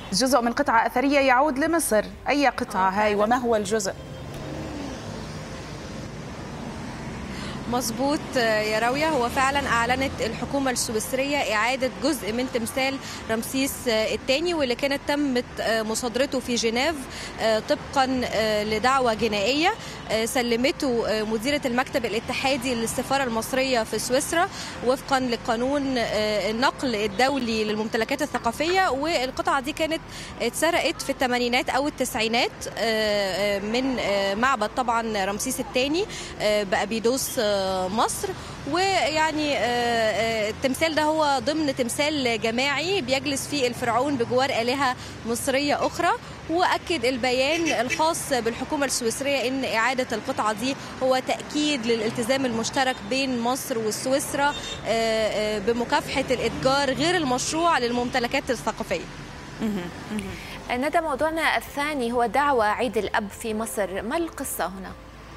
جزء من قطعة أثرية يعود لمصر أي قطعة هاي وما هو الجزء؟ مظبوط يا راوية هو فعلا أعلنت الحكومة السويسرية إعادة جزء من تمثال رمسيس الثاني واللي كانت تمت مصادرته في جنيف طبقا لدعوة جنائية سلمته مديرة المكتب الاتحادي للسفارة المصرية في سويسرا وفقا لقانون النقل الدولي للممتلكات الثقافية والقطعة دي كانت اتسرقت في الثمانينات أو التسعينات من معبد طبعا رمسيس الثاني بأبيدوس مصر ويعني التمثال ده هو ضمن تمثال جماعي بيجلس فيه الفرعون بجوار آلهة مصرية أخرى واكد البيان الخاص بالحكومه السويسريه ان اعاده القطعه دي هو تاكيد للالتزام المشترك بين مصر وسويسرا بمكافحه الاتجار غير المشروع للممتلكات الثقافيه. ندى موضوعنا الثاني هو دعوة عيد الأب في مصر ما القصة هنا؟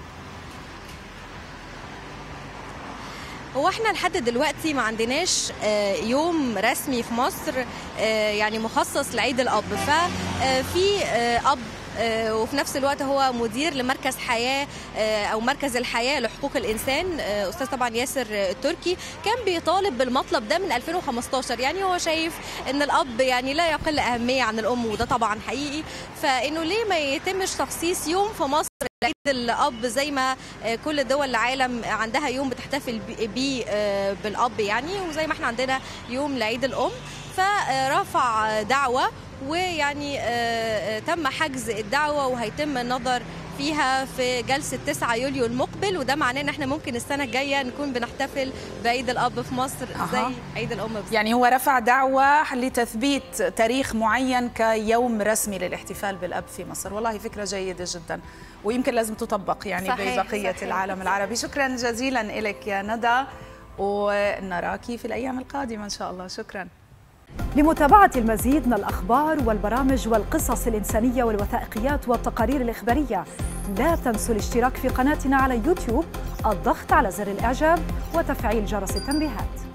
هو احنا لحد دلوقتي ما عندناش يوم رسمي في مصر يعني مخصص لعيد الاب ففي اب وفي نفس الوقت هو مدير لمركز حياه او مركز الحياه لحقوق الانسان استاذ طبعا ياسر التركي كان بيطالب بالمطلب ده من 2015 يعني هو شايف ان الاب يعني لا يقل اهميه عن الام وده طبعا حقيقي فانه ليه ما يتمش تخصيص يوم في مصر عيد الاب زي ما كل دول العالم عندها يوم بتحتفل بيه بالاب يعني وزي ما احنا عندنا يوم لعيد الام فرفع دعوه ويعني تم حجز الدعوه وهيتم النظر فيها في جلسة 9 يوليو المقبل وده معناه ان احنا ممكن السنة الجاية نكون بنحتفل بعيد الأب في مصر زي أه. عيد الأم بزي. يعني هو رفع دعوة لتثبيت تاريخ معين كيوم رسمي للاحتفال بالأب في مصر والله فكرة جيدة جدا ويمكن لازم تطبق يعني صحيح ببقية صحيح العالم العربي شكرا جزيلا لك يا ندى ونراك في الأيام القادمة إن شاء الله شكرا لمتابعة المزيد من الأخبار والبرامج والقصص الإنسانية والوثائقيات والتقارير الإخبارية لا تنسوا الاشتراك في قناتنا على يوتيوب الضغط على زر الإعجاب وتفعيل جرس التنبيهات